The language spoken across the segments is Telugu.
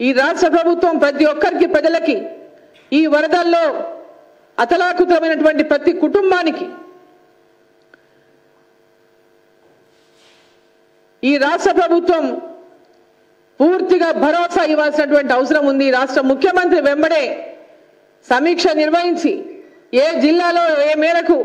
ఈ రాష్ట్ర ప్రభుత్వం ప్రతి ఒక్కరికి ప్రజలకి ఈ వరదల్లో అతలాకుతమైనటువంటి ప్రతి కుటుంబానికి ఈ రాష్ట్ర ప్రభుత్వం పూర్తిగా భరోసా ఇవ్వాల్సినటువంటి అవసరం ఉంది రాష్ట్ర ముఖ్యమంత్రి వెంబడే సమీక్ష నిర్వహించి ఏ జిల్లాలో ఏ మేరకు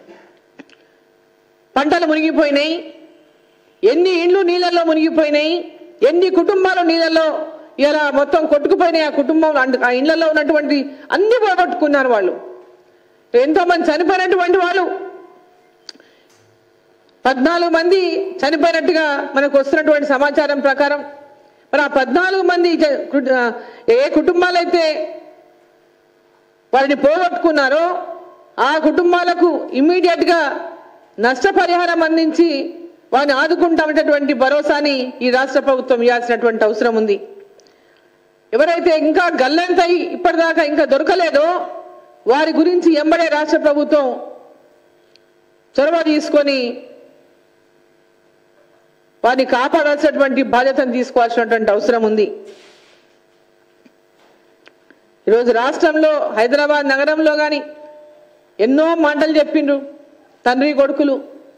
పంటలు మునిగిపోయినాయి ఎన్ని ఇండ్లు నీళ్ళల్లో మునిగిపోయినాయి ఎన్ని కుటుంబాలు నీళ్ళల్లో ఇలా మొత్తం కొట్టుకుపోయినాయి ఆ కుటుంబం అండ్- ఆ ఇళ్లలో ఉన్నటువంటి అన్ని పోగొట్టుకున్నారు వాళ్ళు ఎంతో మంది చనిపోయినటువంటి వాళ్ళు పద్నాలుగు మంది చనిపోయినట్టుగా మనకు వస్తున్నటువంటి సమాచారం ప్రకారం మరి ఆ పద్నాలుగు మంది జ- కు- ఆ, ఏ కుటుంబాలైతే వారిని పోగొట్టుకున్నారో ఆ కుటుంబాలకు ఇమ్మీడియట్ గా నష్టపరిహారం అందించి వారిని ఆదుకుంటామనేటటువంటి భరోసాని ఈ రాష్ట్ర ప్రభుత్వం ఇవ్వాల్సినటువంటి అవసరం ఉంది ఎవరైతే ఇంకా గల్లంతై ఇప్పటిదాకా ఇంకా దొరకలేదో వారి గురించి ఎంబడే రాష్ట్ర ప్రభుత్వం చొరవ తీసుకొని వారిని కాపాడాల్సినటువంటి బాధ్యతను తీసుకోవాల్సినటువంటి అవసరం ఉంది ఈరోజు రాష్ట్రంలో హైదరాబాద్ నగరంలో కానీ ఎన్నో మాటలు చెప్పిండ్రు తండ్రి కొడుకులు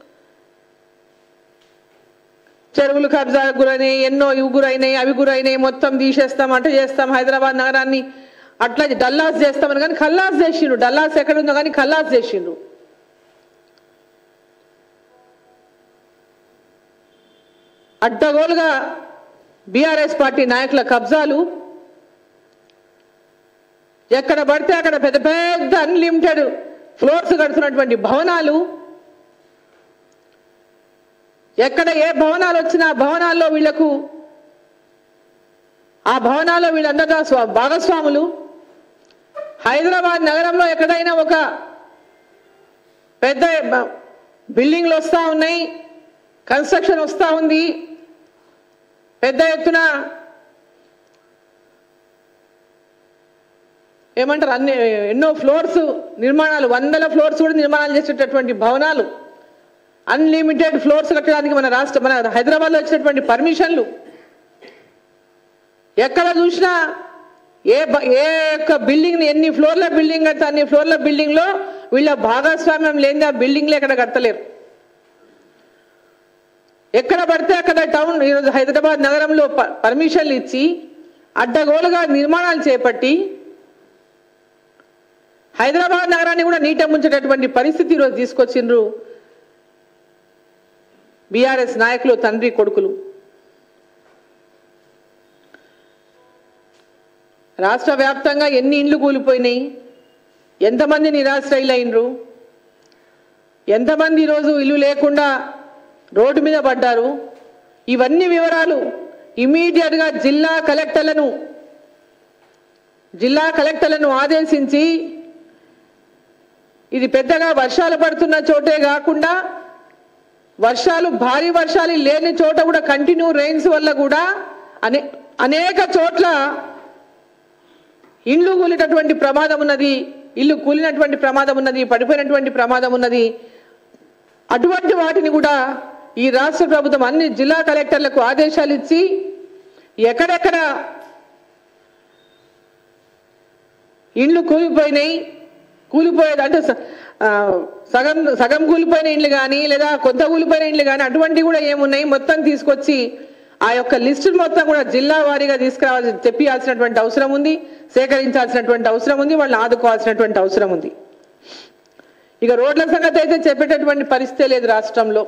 చెరువులు కబ్జా గురైనాయి ఎన్నో ఇవి గురైనాయి అవి గురైనాయి మొత్తం తీసేస్తాం అట్ట చేస్తాం హైదరాబాద్ నగరాన్ని అట్లా డల్లాస్ చేస్తామని కానీ ఖల్లాస్ చేసిండ్రు డల్లాస్ ఎక్కడుందో కానీ ఖల్లాస్ చేసిండ్రు అడ్డగోలుగా బీఆర్ఎస్ పార్టీ నాయకుల కబ్జాలు ఎక్కడ పడితే అక్కడ పెద్ద పెద్ద అన్లిమిటెడ్ ఫ్లోర్స్ కడుతున్నటువంటి భవనాలు ఎక్కడ ఏ భవనాలు వచ్చినా ఆ భవనాల్లో వీళ్లకు ఆ భవనాల్లో వీళ్ళందరూ స్వ- భాగస్వాములు హైదరాబాద్ నగరంలో ఎక్కడైనా ఒక పెద్ద బ- బిల్డింగ్లు వస్తూ ఉన్నాయి కన్స్ట్రక్షన్ వస్తూ ఉంది పెద్ద ఎత్తున ఏమంటారు అన్ని ఎన్నో ఫ్లోర్స్ నిర్మాణాలు వందల ఫ్లోర్స్ కూడా నిర్మాణాలు చేసేటటువంటి భవనాలు అన్లిమిటెడ్ ఫ్లోర్స్ కట్టడానికి మన రాష్ట్ర మన హైదరాబాద్లో వచ్చినటువంటి పర్మిషన్లు ఎక్కడ చూసినా ఏ బ- ఏ యొక్క బిల్డింగ్ ఎన్ని ఫ్లోర్ల బిల్డింగ్ కడితే అన్ని ఫ్లోర్ల బిల్డింగ్ లో వీళ్ళ భాగస్వామ్యం లేని ఆ బిల్డింగ్లు ఎక్కడ కడతలేరు ఎక్కడ పడితే అక్కడ టౌన్ ఈరోజు హైదరాబాద్ నగరంలో ప- పర్మిషన్లు ఇచ్చి అడ్డగోలుగా నిర్మాణాలు చేపట్టి హైదరాబాద్ నగరాన్ని కూడా నీట ముంచేటటువంటి పరిస్థితి ఈరోజు తీసుకొచ్చిండ్రు బీఆర్ఎస్ నాయకులు తండ్రి కొడుకులు రాష్ట్ర వ్యాప్తంగా ఎన్ని ఇండ్లు కూలిపోయినాయి ఎంతమంది నిరాశ్రయులైనరు ఎంతమంది ఈరోజు ఇల్లు లేకుండా రోడ్డు మీద పడ్డారు ఇవన్నీ వివరాలు ఇమీడియట్గా జిల్లా కలెక్టర్లను జిల్లా కలెక్టర్లను ఆదేశించి ఇది పెద్దగా వర్షాలు పడుతున్న చోటే కాకుండా వర్షాలు భారీ వర్షాలు లేని చోట కూడా కంటిన్యూ రెయిన్స్ వల్ల కూడా అనే అనేక చోట్ల ఇండ్లు కూలినటువంటి ప్రమాదం ఉన్నది ఇల్లు కూలినటువంటి ప్రమాదం ఉన్నది పడిపోయినటువంటి ప్రమాదం ఉన్నది అటువంటి వాటిని కూడా ఈ రాష్ట్ర ప్రభుత్వం అన్ని జిల్లా కలెక్టర్లకు ఆదేశాలు ఇచ్చి ఎక్కడెక్కడ ఇండ్లు కూలిపోయినాయి కూలిపోయేది అంటే స- ఆ, సగం సగం కూలిపోయిన ఇండ్లు కానీ లేదా కొంత కూలిపోయిన ఇండ్లు కానీ అటువంటివి కూడా ఏమున్నాయి మొత్తం తీసుకొచ్చి ఆ యొక్క లిస్టు మొత్తం కూడా జిల్లా వారీగా తీసుకురావాల్సి తెప్పియాల్సినటువంటి అవసరం ఉంది సేకరించాల్సినటువంటి అవసరం ఉంది వాళ్ళని ఆదుకోవాల్సినటువంటి అవసరం ఉంది ఇక రోడ్ల సంగతి అయితే చెప్పేటటువంటి పరిస్థితే లేదు రాష్ట్రంలో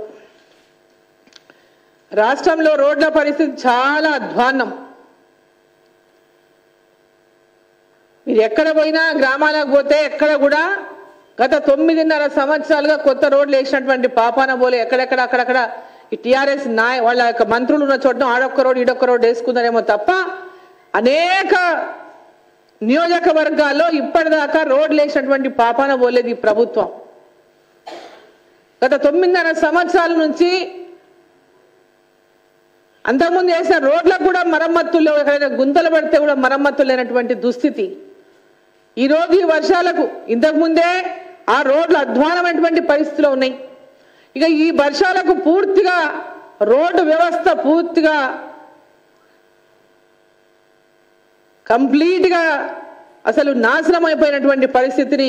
రాష్ట్రంలో రోడ్ల పరిస్థితి చాలా అధ్వాన్నం మీరు ఎక్కడ పోయినా గ్రామాలకు పోతే ఎక్కడ కూడా గత తొమ్మిదిన్నర సంవత్సరాలుగా కొత్త రోడ్లు వేసినటువంటి పాపాన పోలే ఎక్కడెక్కడ అక్కడక్కడ ఈ టీఆర్ఎస్ నాయ వాళ్ళ యొక్క మంత్రులు ఉన్న చోట ఆడొక్క రోడ్ ఈడొక్క రోడ్ వేసుకుందనేమో తప్ప అనేక నియోజకవర్గాల్లో ఇప్పటిదాకా రోడ్లు వేసినటువంటి పాపాన పోలేదు ఈ ప్రభుత్వం గత తొమ్మిదిన్నర సంవత్సరాల నుంచి అంతకుముందు వేసిన రోడ్లకు కూడా మరమ్మతులు ఎక్కడైనా గుంతలు పడితే కూడా మరమ్మతులు లేనటువంటి దుస్థితి ఈ రోజు ఈ వర్షాలకు ఇంతకు ముందే ఆ రోడ్లు అధ్వానమైనటువంటి పరిస్థితిలో ఉన్నాయి ఇక ఈ వర్షాలకు పూర్తిగా రోడ్డు వ్యవస్థ పూర్తిగా కంప్లీట్గా అసలు నాశనం అయిపోయినటువంటి పరిస్థితిని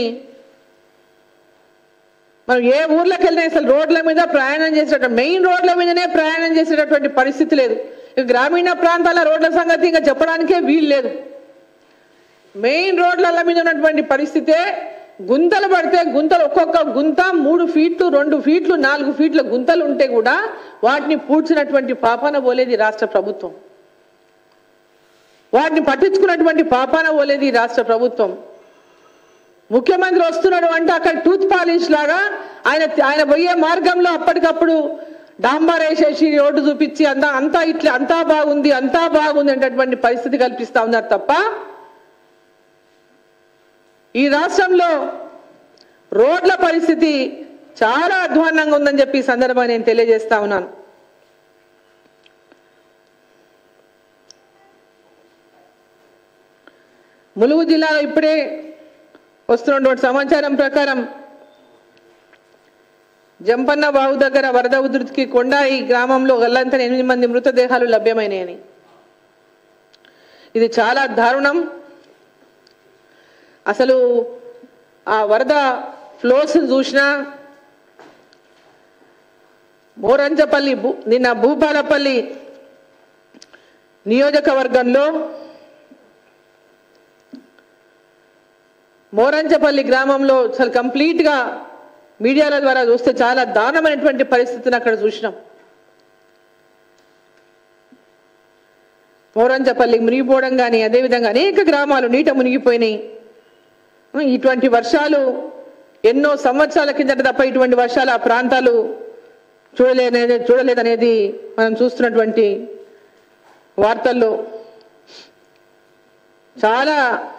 మనం ఏ ఊర్లోకి వెళ్ళినా అసలు రోడ్ల మీద ప్రయాణం చేసేటటువంటి మెయిన్ రోడ్ల మీదనే ప్రయాణం చేసేటటువంటి పరిస్థితి లేదు ఇక గ్రామీణ ప్రాంతాల రోడ్ల సంగతి ఇంకా చెప్పడానికే వీలు లేదు మెయిన్ రోడ్ల మీద ఉన్నటువంటి పరిస్థితే గుంతలు పడితే గుంతలు ఒక్కొక్క గుంత మూడు ఫీట్లు రెండు ఫీట్లు నాలుగు ఫీట్ల గుంతలు ఉంటే కూడా వాటిని పూడ్చినటువంటి పాపాన పోలేది రాష్ట్ర ప్రభుత్వం వాటిని పట్టించుకున్నటువంటి పాపాన పోలేది రాష్ట్ర ప్రభుత్వం ముఖ్యమంత్రి వస్తున్నాడు అంటే అక్కడ టూత్ పాలిష్ లాగా ఆయన ఆయన పోయే మార్గంలో అప్పటికప్పుడు డాంబార్ వేసేసి రోడ్డు చూపించి అంతా అంతా ఇట్లా అంతా బాగుంది అంతా బాగుంది అనేటటువంటి పరిస్థితి కల్పిస్తా ఉన్నారు తప్ప ఈ రాష్ట్రంలో రోడ్ల పరిస్థితి చాలా అధ్వాన్నంగా ఉందని చెప్పి ఈ సందర్భంగా నేను తెలియజేస్తా ఉన్నాను ములుగు జిల్లాలో ఇప్పుడే వస్తున్నటువంటి సమాచారం ప్రకారం జంపన్న బావు దగ్గర వరద ఉధృతికి కొండాయి గ్రామంలో గల్లంతన ఎనిమిది మంది మృతదేహాలు లభ్యమైనాయని ఇది చాలా దారుణం అసలు ఆ వరద ఫ్లోస్ చూసినా మోరంజపల్లి భూ నిన్న భూపాలపల్లి నియోజకవర్గంలో మోరంచపల్లి గ్రామంలో అసలు కంప్లీట్గా మీడియాల ద్వారా చూస్తే చాలా దారుణమైనటువంటి పరిస్థితిని అక్కడ చూసినాం మోరంచపల్లి మునిగిపోవడం కానీ అదేవిధంగా అనేక గ్రామాలు నీట మునిగిపోయినాయి ఇటువంటి వర్షాలు ఎన్నో సంవత్సరాల కిందట తప్ప ఇటువంటి వర్షాలు ఆ ప్రాంతాలు చూడలేదనేది చూడలేదనేది మనం చూస్తున్నటువంటి వార్తల్లో చాలా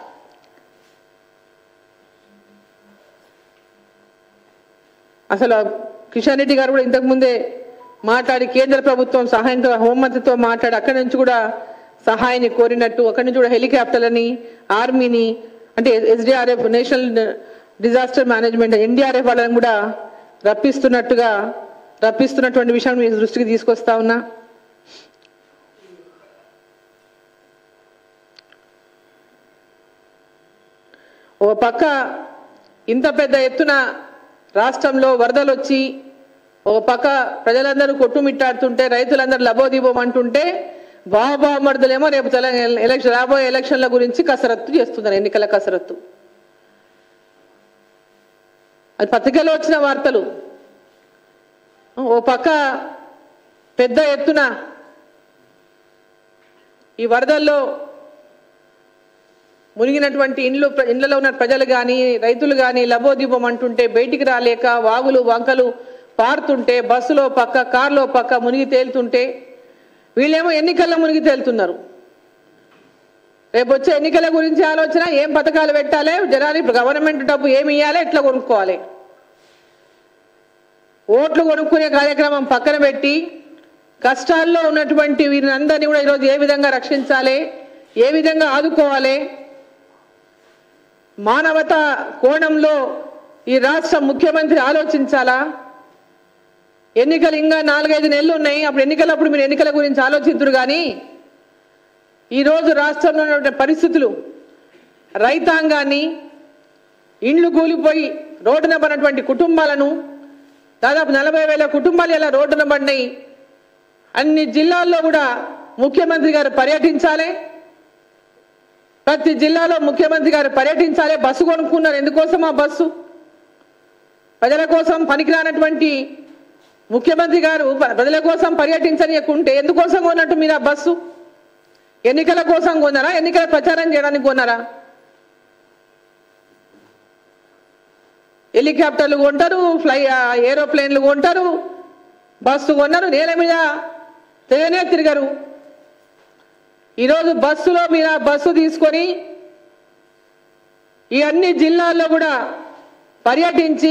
అసలు కిషన్ రెడ్డి గారు కూడా ఇంతకుముందే మాట్లాడి కేంద్ర ప్రభుత్వం సహాయంతో హోంమంత్రితో మాట్లాడి అక్కడి నుంచి కూడా సహాయాన్ని కోరినట్టు అక్కడి నుంచి కూడా హెలికాప్టర్లని ఆర్మీని అంటే SDRF national disaster management NDRF వాళ్ళని కూడా రప్పిస్తున్నట్టుగా రప్పిస్తున్నటువంటి విషయం మీ దృష్టికి తీసుకొస్తా ఉన్నా ఓ పక్క ఇంత పెద్ద ఎత్తున రాష్ట్రంలో వరదలు వచ్చి ఓ పక్క ప్రజలందరూ కొట్టుమిట్టాడుతుంటే రైతులందరూ లబోదీపం అంటుంటే బాబామర్దులేమో రేపు తెలంగాణ ఎలక్షన్ రాబోయే ఎలక్షన్ల గురించి కసరత్తు చేస్తున్నారు ఎన్నికల కసరత్తు అది పత్రికలో వచ్చిన వార్తలు ఓ పక్క పెద్ద ఎత్తున ఈ వరదల్లో మునిగినటువంటి ఇండ్లు ఇండ్లలో ఉన్న ప్రజలు కానీ రైతులు కానీ లబోదీపం అంటుంటే బయటికి రాలేక వాగులు వంకలు పారుతుంటే బస్సులో పక్క కారులో పక్క మునిగి తేలుతుంటే వీళ్ళేమో ఎన్నికల్లో మునిగి తేలుతున్నారు రేపు వచ్చే ఎన్నికల గురించి ఆలోచన ఏం పథకాలు పెట్టాలి జనాలు గవర్నమెంట్ డబ్బు ఏమి ఇవ్వాలి ఎట్లా కొనుక్కోవాలి ఓట్లు కొనుక్కునే కార్యక్రమం పక్కన పెట్టి కష్టాల్లో ఉన్నటువంటి వీరిని అందరినీ కూడా ఈరోజు ఏ విధంగా రక్షించాలి ఏ విధంగా ఆదుకోవాలి మానవత కోణంలో ఈ రాష్ట్ర ముఖ్యమంత్రి ఆలోచించాలా ఎన్నికలు ఇంకా నాలుగైదు నెలలు ఉన్నాయి అప్పుడు ఎన్నికలప్పుడు మీరు ఎన్నికల గురించి ఆలోచిద్దురు కానీ ఈరోజు రాష్ట్రంలో ఉన్నటువంటి పరిస్థితులు రైతాంగాన్ని ఇండ్లు కూలిపోయి రోడ్డున పడినటువంటి కుటుంబాలను దాదాపు నలభై వేల కుటుంబాలు ఇలా రోడ్డున పడినాయి అన్ని జిల్లాల్లో కూడా ముఖ్యమంత్రి గారు పర్యటించాలి ప్రతి జిల్లాలో ముఖ్యమంత్రి గారు పర్యటించాలి బస్సు కొనుక్కున్నారు ఎందుకోసం ఆ బస్సు ప్రజల కోసం పనికిరానటువంటి ముఖ్యమంత్రి గారు ప- ప్రజల కోసం పర్యటించనీయకుంటే ఎందుకోసం కొన్నట్టు మీరు ఆ బస్సు ఎన్నికల కోసం కొన్నారా ఎన్నికల ప్రచారం చేయడానికి కొన్నారా హెలికాప్టర్లు కొంటారు ఫ్లై ఆ, ఏరోప్లేన్లు కొంటారు బస్సు కొన్నారు నేల మీద తిరగనే తిరగరు ఈరోజు బస్సులో మీరు ఆ బస్సు తీసుకొని ఈ అన్ని జిల్లాల్లో కూడా పర్యటించి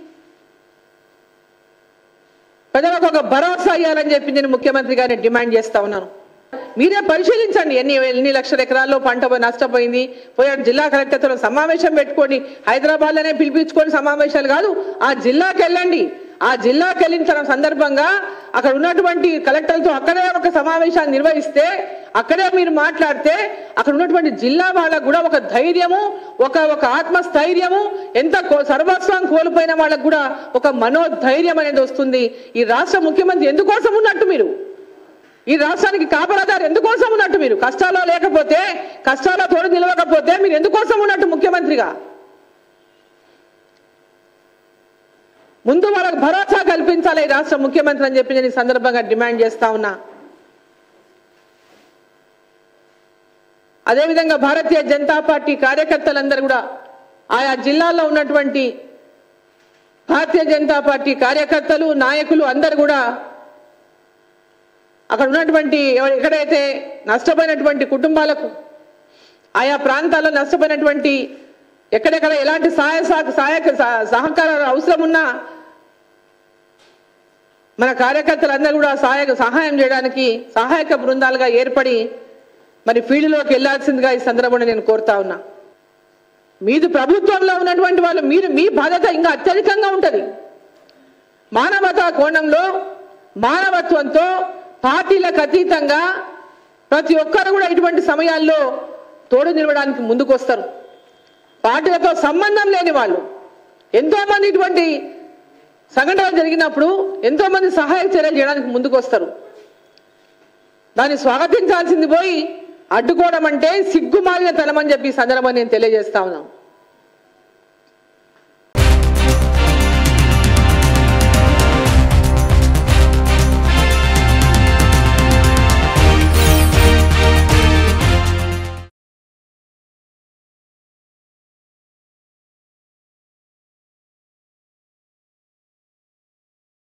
ప్రజలకు ఒక భరోసా ఇవ్వాలని చెప్పి నేను ముఖ్యమంత్రి గారిని డిమాండ్ చేస్తా ఉన్నాను మీరే పరిశీలించండి ఎన్ని ఎన్ని లక్షల ఎకరాల్లో పంట పోయి నష్టపోయింది పోయే జిల్లా కలెక్టర్తో సమావేశం పెట్టుకొని హైదరాబాద్లోనే పిలిపించుకొని సమావేశాలు కాదు ఆ జిల్లాకి వెళ్ళండి ఆ జిల్లాకి వెళ్ళిన తన సందర్భంగా అక్కడ ఉన్నటువంటి కలెక్టర్లతో అక్కడే ఒక సమావేశాన్ని నిర్వహిస్తే అక్కడే మీరు మాట్లాడితే అక్కడ ఉన్నటువంటి జిల్లా వాళ్ళకు కూడా ఒక ధైర్యము ఒక ఒక ఆత్మస్థైర్యము ఎంత కో- సర్వస్వం కోల్పోయిన వాళ్ళకు కూడా ఒక మనోధైర్యం అనేది వస్తుంది ఈ రాష్ట్ర ముఖ్యమంత్రి ఎందుకోసం ఉన్నట్టు మీరు ఈ రాష్ట్రానికి కాపలాదారు ఎందుకోసం ఉన్నట్టు మీరు కష్టాల్లో లేకపోతే కష్టాల్లో తోడు నిలవకపోతే మీరు ఎందుకోసం ఉన్నట్టు ముఖ్యమంత్రిగా ముందు వాళ్ళకు భరోసా కల్పించాలి ఈ రాష్ట్ర ముఖ్యమంత్రి అని చెప్పి నేను ఈ సందర్భంగా డిమాండ్ చేస్తా ఉన్నా అదేవిధంగా భారతీయ జనతా పార్టీ కార్యకర్తలందరూ కూడా ఆయా జిల్లాల్లో ఉన్నటువంటి భారతీయ జనతా పార్టీ కార్యకర్తలు నాయకులు అందరు కూడా అక్కడ ఉన్నటువంటి ఎవ- ఎక్కడైతే నష్టపోయినటువంటి కుటుంబాలకు ఆయా ప్రాంతాల్లో నష్టపోయినటువంటి ఎక్కడెక్కడ ఎలాంటి సహాయ సహ- సహాయక సహ- సహకారాలు అవసరం ఉన్నా మన కార్యకర్తలందరూ కూడా సహాయక సహాయం చేయడానికి సహాయక బృందాలుగా ఏర్పడి మరి ఫీల్డ్లోకి వెళ్ళాల్సిందిగా ఈ సందర్భంగా నేను కోరుతా ఉన్నా మీది ప్రభుత్వంలో ఉన్నటువంటి వాళ్ళు మీరు మీ బాధ్యత ఇంకా అత్యధికంగా ఉంటుంది మానవతా కోణంలో మానవత్వంతో పార్టీలకు అతీతంగా ప్రతి ఒక్కరు కూడా ఇటువంటి సమయాల్లో తోడు నిలవడానికి ముందుకు వస్తారు పార్టీలతో సంబంధం లేని వాళ్ళు ఎంతో మంది ఇటువంటి సంఘటనలు జరిగినప్పుడు ఎంతో మంది సహాయ చర్యలు చేయడానికి ముందుకు వస్తారు దాన్ని స్వాగతించాల్సింది పోయి అడ్డుకోవడం అంటే సిగ్గుమాలిన తనమని చెప్పి ఈ సందర్భంగా నేను తెలియజేస్తా ఉన్నాను